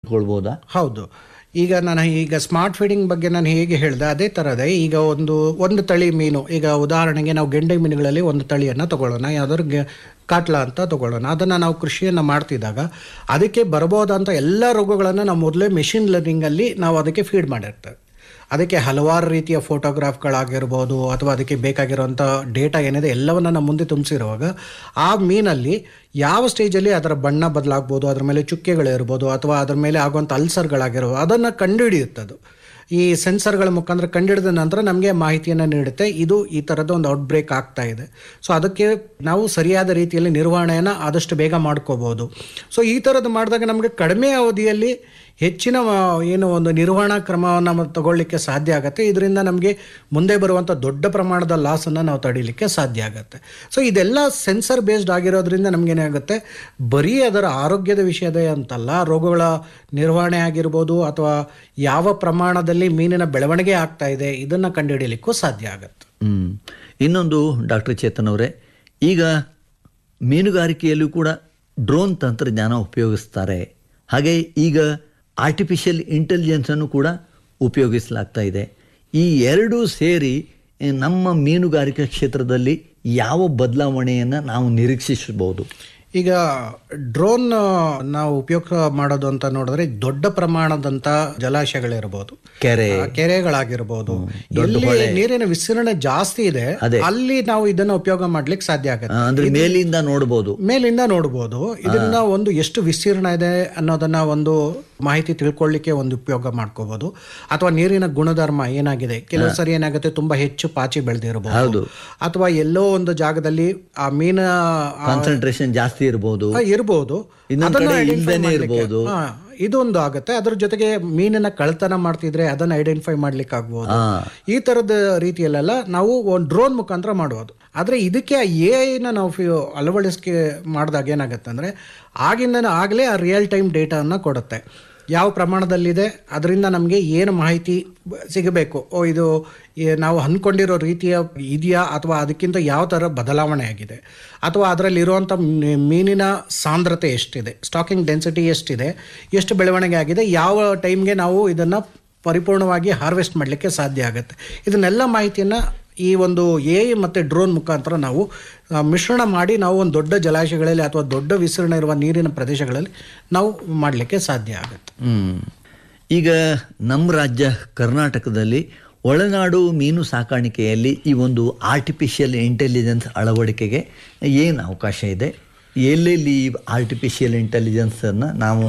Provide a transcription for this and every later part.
ಇಟ್ಕೊಳ್ಬೋದಾ ಹೌದು ಈಗ ನಾನು ಈಗ ಸ್ಮಾರ್ಟ್ ಫೀಡಿಂಗ್ ಬಗ್ಗೆ ನಾನು ಹೇಗೆ ಹೇಳಿದೆ ಅದೇ ಥರದೇ ಈಗ ಒಂದು ಒಂದು ತಳಿ ಮೀನು ಈಗ ಉದಾಹರಣೆಗೆ ನಾವು ಗೆಂಡೆ ಮೀನುಗಳಲ್ಲಿ ಒಂದು ತಳಿಯನ್ನು ತಗೊಳ್ಳೋಣ ಯಾವ್ದಾದ್ರು ಗೆ ಕಾಟ್ಲ ಅಂತ ತಗೊಳ್ಳೋಣ ಅದನ್ನು ನಾವು ಕೃಷಿಯನ್ನು ಮಾಡ್ತಿದ್ದಾಗ ಅದಕ್ಕೆ ಬರಬಹುದಂಥ ಎಲ್ಲ ರೋಗಗಳನ್ನು ನಾವು ಮೊದಲೇ ಮೆಷಿನ್ ಲರ್ನಿಂಗಲ್ಲಿ ನಾವು ಅದಕ್ಕೆ ಫೀಡ್ ಮಾಡಿರ್ತೇವೆ ಅದಕ್ಕೆ ಹಲವಾರು ರೀತಿಯ ಫೋಟೋಗ್ರಾಫ್ಗಳಾಗಿರ್ಬೋದು ಅಥವಾ ಅದಕ್ಕೆ ಬೇಕಾಗಿರುವಂಥ ಡೇಟಾ ಏನಿದೆ ಎಲ್ಲವನ್ನು ನಾವು ಮುಂದೆ ತುಂಬಿಸಿರುವಾಗ ಆ ಮೀನಲ್ಲಿ ಯಾವ ಸ್ಟೇಜಲ್ಲಿ ಅದರ ಬಣ್ಣ ಬದಲಾಗ್ಬೋದು ಅದ್ರ ಮೇಲೆ ಚುಕ್ಕೆಗಳಿರ್ಬೋದು ಅಥವಾ ಅದ್ರ ಮೇಲೆ ಆಗುವಂಥ ಅಲ್ಸರ್ಗಳಾಗಿರ್ಬೋದು ಅದನ್ನು ಕಂಡುಹಿಡಿಯುತ್ತದು ಈ ಸೆನ್ಸರ್ಗಳ ಮುಖಾಂತರ ಕಂಡುಹಿಡಿದ ನಂತರ ನಮಗೆ ಮಾಹಿತಿಯನ್ನು ನೀಡುತ್ತೆ ಇದು ಈ ಥರದ ಒಂದು ಔಟ್ಬ್ರೇಕ್ ಆಗ್ತಾ ಇದೆ ಸೊ ಅದಕ್ಕೆ ನಾವು ಸರಿಯಾದ ರೀತಿಯಲ್ಲಿ ನಿರ್ವಹಣೆಯನ್ನು ಆದಷ್ಟು ಬೇಗ ಮಾಡ್ಕೋಬೋದು ಸೊ ಈ ಥರದ್ದು ಮಾಡಿದಾಗ ನಮಗೆ ಕಡಿಮೆ ಅವಧಿಯಲ್ಲಿ ಹೆಚ್ಚಿನ ಆ, ಏನು ಒಂದು ನಿರ್ವಹಣಾ ಕ್ರಮವನ್ನು ನಾವು ತಗೊಳ್ಳಿಕ್ಕೆ ಸಾಧ್ಯ ಆಗುತ್ತೆ ಇದರಿಂದ ನಮಗೆ ಮುಂದೆ ಬರುವಂಥ ದೊಡ್ಡ ಪ್ರಮಾಣದ ಲಾಸನ್ನು ನಾವು ತಡೀಲಿಕ್ಕೆ ಸಾಧ್ಯ ಆಗುತ್ತೆ ಸೊ ಇದೆಲ್ಲ ಸೆನ್ಸರ್ ಬೇಸ್ಡ್ ಆಗಿರೋದ್ರಿಂದ ನಮಗೇನಾಗುತ್ತೆ ಬರೀ ಅದರ ಆರೋಗ್ಯದ ವಿಷಯದ ಅಂತಲ್ಲ ರೋಗಗಳ ನಿರ್ವಹಣೆ ಆಗಿರ್ಬೋದು ಅಥವಾ ಯಾವ ಪ್ರಮಾಣದಲ್ಲಿ ಮೀನಿನ ಬೆಳವಣಿಗೆ ಆಗ್ತಾ ಇದೆ ಇದನ್ನು ಕಂಡುಹಿಡಿಯಲಿಕ್ಕೂ ಸಾಧ್ಯ ಆಗುತ್ತೆ ಹ್ಮ್ ಇನ್ನೊಂದು ಡಾಕ್ಟರ್ ಚೇತನ್ ಅವರೇ ಈಗ ಮೀನುಗಾರಿಕೆಯಲ್ಲೂ ಕೂಡ ಡ್ರೋನ್ ತಂತ್ರಜ್ಞಾನ ಉಪಯೋಗಿಸ್ತಾರೆ ಹಾಗೆ ಈಗ ಆರ್ಟಿಫಿಷಿಯಲ್ ಇಂಟೆಲಿಜೆನ್ಸನ್ನು ಕೂಡ ಉಪಯೋಗಿಸಲಾಗ್ತಾ ಇದೆ ಈ ಎರಡೂ ಸೇರಿ eh, ನಮ್ಮ ಮೀನುಗಾರಿಕೆ ಕ್ಷೇತ್ರದಲ್ಲಿ ಯಾವ ಬದಲಾವಣೆಯನ್ನು ನಾವು ನಿರೀಕ್ಷಿಸಬಹುದು ಈಗ ಡ್ರೋನ್ ನಾವು ಉಪಯೋಗ ಮಾಡೋದು ಅಂತ ನೋಡಿದ್ರೆ ದೊಡ್ಡ ಪ್ರಮಾಣದಂತ ಜಲಾಶಯಗಳಿರ್ಬೋದು ಕೆರೆ ಆ, ಕೆರೆಗಳಾಗಿರ್ಬೋದು ಎಲ್ಲಿ ನೀರಿನ ವಿಸ್ತೀರ್ಣ ಜಾಸ್ತಿ ಇದೆ ಅಲ್ಲಿ ನಾವು ಇದನ್ನ ಉಪಯೋಗ ಮಾಡ್ಲಿಕ್ಕೆ ಸಾಧ್ಯ ಆಗುತ್ತೆ ಆ, ಅಂದ್ರೆ ಮೇಲಿಂದ ನೋಡ್ಬೋದು ಮೇಲಿಂದ ನೋಡ್ಬೋದು ಇದರಿಂದ ಒಂದು ಎಷ್ಟು ವಿಸ್ತೀರ್ಣ ಇದೆ ಅನ್ನೋದನ್ನ ಒಂದು ಮಾಹಿತಿ ತಿಳ್ಕೊಳ್ಳಿಕ್ಕೆ ಒಂದು ಉಪಯೋಗ ಮಾಡ್ಕೋಬಹುದು ಅಥವಾ ನೀರಿನ ಗುಣಧರ್ಮ ಏನಾಗಿದೆ ಕೆಲವು ಸರಿ ಏನಾಗುತ್ತೆ ತುಂಬಾ ಹೆಚ್ಚು ಪಾಚಿ ಬೆಳೆದಿರಬಹುದು ಅಥವಾ ಎಲ್ಲೋ ಒಂದು ಜಾಗದಲ್ಲಿ ಆ ಮೀನ ಆ, ಕಾನ್ಸಂಟ್ರೇಷನ್ ಜಾಸ್ತಿ ಇರ್ಬೋದು ಆ, ಇರ್ಬೋದು ಇನ್ನೊಂದ್ ಅದನ್ನ ಕಡೆ identify ಇಲ್ದೇನೆ ಮಾಡ್ಲಿಕ್ಕೆ. ಇರ್ಬೋದು. ಹಾ, ಇದೊಂದು ಆಗುತ್ತೆ ಅದ್ರ ಜೊತೆಗೆ ಮೀನಿನ ಕಳ್ತನ ಮಾಡ್ತಿದ್ರೆ ಅದನ್ನ ಐಡೆಂಟಿಫೈ ಮಾಡ್ಲಿಕ್ಕೆ ಆಗ್ಬೋದು ಹಾ. ಈ ತರದ ರೀತಿಯಲ್ಲೆಲ್ಲ ನಾವು ಒಂದು ಡ್ರೋನ್ ಮುಖಾಂತರ ಮಾಡ್ಬೋದು ಆದ್ರೆ ಇದಕ್ಕೆ ಆ ಎ ಐನ ನಾವು ಫಿ- ಅಳವಡಿಸಿಕೆ ಮಾಡಿದಾಗ ಏನಾಗುತ್ತೆ ಅಂದ್ರೆ ಆಗಿಂದ ಆಗಲೇ ಆ ರಿಯಲ್ ಟೈಮ್ ಡೇಟಾನ ಕೊಡುತ್ತೆ ಯಾವ ಪ್ರಮಾಣದಲ್ಲಿದೆ ಅದರಿಂದ ನಮಗೆ ಏನು ಮಾಹಿತಿ ಬ- ಸಿಗಬೇಕು ಓ ಇದು ಈ- ನಾವು ಅಂದ್ಕೊಂಡಿರೋ ರೀತಿಯ ಇದೆಯಾ ಅಥವಾ ಅದಕ್ಕಿಂತ ಯಾವ ಥರ ಬದಲಾವಣೆ ಆಗಿದೆ ಅಥವಾ ಅದರಲ್ಲಿರುವಂಥ ಮೀನಿನ ಸಾಂದ್ರತೆ ಎಷ್ಟಿದೆ ಸ್ಟಾಕಿಂಗ್ ಡೆನ್ಸಿಟಿ ಎಷ್ಟಿದೆ ಎಷ್ಟು ಬೆಳವಣಿಗೆ ಆಗಿದೆ ಯಾವ ಟೈಮ್ಗೆ ನಾವು ಇದನ್ನು ಪರಿಪೂರ್ಣವಾಗಿ ಹಾರ್ವೆಸ್ಟ್ ಮಾಡಲಿಕ್ಕೆ ಸಾಧ್ಯ ಆಗುತ್ತೆ ಇದನ್ನೆಲ್ಲ ಮಾಹಿತಿಯನ್ನು ಈ ಒಂದು ಎ ಮತ್ತು ಡ್ರೋನ್ ಮುಖಾಂತರ ನಾವು ಆ, ಮಿಶ್ರಣ ಮಾಡಿ ನಾವು ಒಂದು ದೊಡ್ಡ ಜಲಾಶಯಗಳಲ್ಲಿ ಅಥವಾ ದೊಡ್ಡ ವಿಸ್ತೀರ್ಣ ಇರುವ ನೀರಿನ ಪ್ರದೇಶಗಳಲ್ಲಿ ನಾವು ಮಾಡಲಿಕ್ಕೆ ಸಾಧ್ಯ ಆಗುತ್ತೆ ಹ್ಮ್. ಈಗ ನಮ್ಮ ರಾಜ್ಯ ಕರ್ನಾಟಕದಲ್ಲಿ ಒಳನಾಡು ಮೀನು ಸಾಕಾಣಿಕೆಯಲ್ಲಿ ಈ ಒಂದು ಆರ್ಟಿಫಿಷಿಯಲ್ ಇಂಟೆಲಿಜೆನ್ಸ್ ಅಳವಡಿಕೆಗೆ ಏನು ಅವಕಾಶ ಇದೆ ಎಲ್ಲೆಲ್ಲಿ ಈ ಆರ್ಟಿಫಿಷಿಯಲ್ ಇಂಟೆಲಿಜೆನ್ಸನ್ನು ನಾವು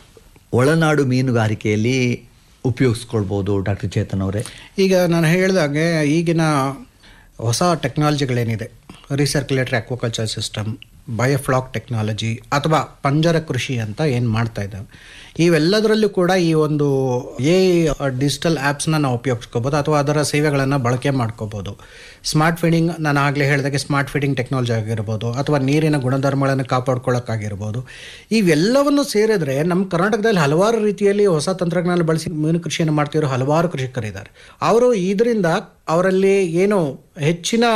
ಒಳನಾಡು ಮೀನುಗಾರಿಕೆಯಲ್ಲಿ ಉಪಯೋಗಿಸ್ಕೊಳ್ಬೋದು ಡಾಕ್ಟರ್ ಚೇತನ್ ಅವರೇ ಈಗ ನಾನು ಹೇಳಿದಾಗೆ ಈಗಿನ ಹೊಸ ಟೆಕ್ನಾಲಜಿಗಳೇನಿದೆ recirculator aquaculture system biofloc technology ಅಥವಾ ಪಂಜರ ಕೃಷಿ ಅಂತ ಏನು ಮಾಡ್ತಾ ಇದ್ದಾವೆ ಇವೆಲ್ಲದರಲ್ಲೂ ಕೂಡ ಈ ಒಂದು ಎ ಡಿಜಿಟಲ್ ಆ್ಯಪ್ಸ್ನ ನಾವು ಉಪಯೋಗಿಸ್ಕೋಬೋದು ಅಥವಾ ಅದರ ಸೇವೆಗಳನ್ನು ಬಳಕೆ ಮಾಡ್ಕೋಬೋದು ಸ್ಮಾರ್ಟ್ ಫೀಡಿಂಗ್ ನಾನು ಆಗಲೇ ಹೇಳಿದಾಗೆ ಸ್ಮಾರ್ಟ್ ಫೀಡಿಂಗ್ ಟೆಕ್ನಾಲಜಿ ಆಗಿರ್ಬೋದು ಅಥವಾ ನೀರಿನ ಗುಣಧರ್ಮಗಳನ್ನು ಕಾಪಾಡ್ಕೊಳ್ಳೋಕ್ಕಾಗಿರ್ಬೋದು ಇವೆಲ್ಲವನ್ನು ಸೇರಿದ್ರೆ ನಮ್ಮ ಕರ್ನಾಟಕದಲ್ಲಿ ಹಲವಾರು ರೀತಿಯಲ್ಲಿ ಹೊಸ ತಂತ್ರಜ್ಞಾನ ಬಳಸಿ ಮೀನು ಕೃಷಿಯನ್ನು ಮಾಡ್ತಿರೋ ಹಲವಾರು ಕೃಷಿಕರಿದ್ದಾರೆ ಅವರು ಇದರಿಂದ ಅವರಲ್ಲಿ ಏನು ಹೆಚ್ಚಿನ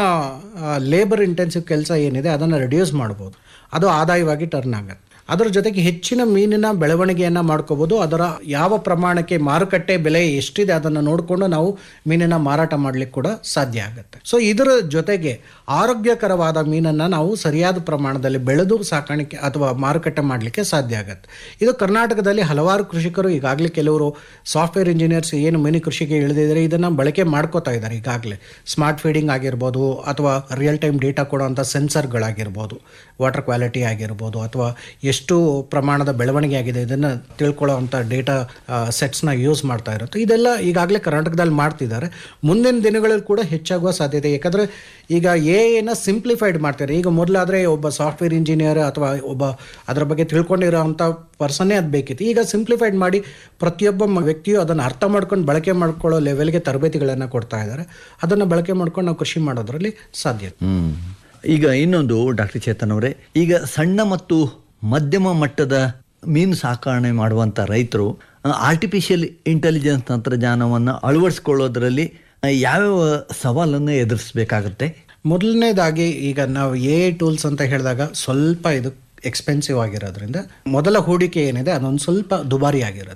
ಲೇಬರ್ ಇಂಟೆನ್ಸಿವ್ ಕೆಲಸ ಏನಿದೆ ಅದನ್ನು ರಿಡ್ಯೂಸ್ ಮಾಡ್ಬೋದು ಅದು ಆದಾಯವಾಗಿ ಟರ್ನ್ ಆಗುತ್ತೆ ಅದರ ಜೊತೆಗೆ ಹೆಚ್ಚಿನ ಮೀನಿನ ಬೆಳವಣಿಗೆಯನ್ನು ಮಾಡ್ಕೋಬೋದು ಅದರ ಯಾವ ಪ್ರಮಾಣಕ್ಕೆ ಮಾರುಕಟ್ಟೆ ಬೆಲೆ ಎಷ್ಟಿದೆ ಅದನ್ನು ನೋಡಿಕೊಂಡು ನಾವು ಮೀನಿನ ಮಾರಾಟ ಮಾಡಲಿಕ್ಕೆ ಕೂಡ ಸಾಧ್ಯ ಆಗುತ್ತೆ ಸೊ ಇದರ ಜೊತೆಗೆ ಆರೋಗ್ಯಕರವಾದ ಮೀನನ್ನು ನಾವು ಸರಿಯಾದ ಪ್ರಮಾಣದಲ್ಲಿ ಬೆಳೆದು ಸಾಕಾಣಿಕೆ ಅಥವಾ ಮಾರುಕಟ್ಟೆ ಮಾಡಲಿಕ್ಕೆ ಸಾಧ್ಯ ಆಗುತ್ತೆ ಇದು ಕರ್ನಾಟಕದಲ್ಲಿ ಹಲವಾರು ಕೃಷಿಕರು ಈಗಾಗಲೇ ಕೆಲವರು ಸಾಫ್ಟ್ವೇರ್ ಇಂಜಿನಿಯರ್ಸ್ ಏನು ಮೀನು ಕೃಷಿಗೆ ಇಳಿದಿದ್ದಾರೆ ಇದನ್ನು ಬಳಕೆ ಮಾಡ್ಕೋತಾ ಇದ್ದಾರೆ ಈಗಾಗಲೇ ಸ್ಮಾರ್ಟ್ ಫೀಡಿಂಗ್ ಆಗಿರ್ಬೋದು ಅಥವಾ ರಿಯಲ್ ಟೈಮ್ ಡೇಟಾ ಕೊಡುವಂಥ ಸೆನ್ಸರ್ಗಳಾಗಿರ್ಬೋದು ವಾಟರ್ ಕ್ವಾಲಿಟಿ ಆಗಿರ್ಬೋದು ಅಥವಾ ಎಷ್ಟು ಪ್ರಮಾಣದ ಬೆಳವಣಿಗೆ ಆಗಿದೆ ಇದನ್ನು ತಿಳ್ಕೊಳ್ಳೋವಂಥ ಡೇಟಾ ಸೆಟ್ಸ್ನ ಯೂಸ್ ಮಾಡ್ತಾ ಇರುತ್ತೆ ಇದೆಲ್ಲ ಈಗಾಗಲೇ ಕರ್ನಾಟಕದಲ್ಲಿ ಮಾಡ್ತಿದ್ದಾರೆ ಮುಂದಿನ ದಿನಗಳಲ್ಲಿ ಕೂಡ ಹೆಚ್ಚಾಗುವ ಸಾಧ್ಯತೆ ಯಾಕಂದರೆ ಈಗ ಎ ಎನ ಸಿಂಪ್ಲಿಫೈಡ್ ಮಾಡ್ತಾರೆ ಈಗ ಮೊದಲಾದರೆ ಒಬ್ಬ ಸಾಫ್ಟ್ವೇರ್ ಇಂಜಿನಿಯರ್ ಅಥವಾ ಒಬ್ಬ ಅದರ ಬಗ್ಗೆ ತಿಳ್ಕೊಂಡಿರೋ ಅಂಥ ಪರ್ಸನ್ನೇ ಅದು ಬೇಕಿತ್ತು ಈಗ ಸಿಂಪ್ಲಿಫೈಡ್ ಮಾಡಿ ಪ್ರತಿಯೊಬ್ಬ ಮ- ವ್ಯಕ್ತಿಯು ಅದನ್ನು ಅರ್ಥ ಮಾಡ್ಕೊಂಡು ಬಳಕೆ ಮಾಡ್ಕೊಳ್ಳೋ ಲೆವೆಲ್ಗೆ ತರಬೇತಿಗಳನ್ನು ಕೊಡ್ತಾ ಇದ್ದಾರೆ ಅದನ್ನು ಬಳಕೆ ಮಾಡ್ಕೊಂಡು ನಾವು ಕೃಷಿ ಮಾಡೋದ್ರಲ್ಲಿ ಸಾಧ್ಯ ಹ್ಮ್. ಈಗ ಇನ್ನೊಂದು ಡಾಕ್ಟರ್ ಚೇತನ್ ಅವರೇ ಈಗ ಸಣ್ಣ ಮತ್ತು ಮಧ್ಯಮ ಮಟ್ಟದ ಮೀನು ಸಾಕಣೆ ಮಾಡುವಂಥ ರೈತರು ಆರ್ಟಿಫಿಷಿಯಲ್ ಇಂಟೆಲಿಜೆನ್ಸ್ ತಂತ್ರಜ್ಞಾನವನ್ನು ಅಳವಡಿಸ್ಕೊಳ್ಳೋದ್ರಲ್ಲಿ ಆ, ಯಾವ್ಯಾವ ಸವಾಲನ್ನು ಎದುರಿಸಬೇಕಾಗುತ್ತೆ ಮೊದಲನೇದಾಗಿ ಈಗ ನಾವು ಎ ಟೂಲ್ಸ್ ಅಂತ ಹೇಳಿದಾಗ ಸ್ವಲ್ಪ ಇದು ಎಕ್ಸ್ಪೆನ್ಸಿವ್ ಆಗಿರೋದ್ರಿಂದ ಮೊದಲ ಹೂಡಿಕೆ ಏನಿದೆ ಅದೊಂದು ಸ್ವಲ್ಪ ದುಬಾರಿ ಆಗಿರುತ್ತೆ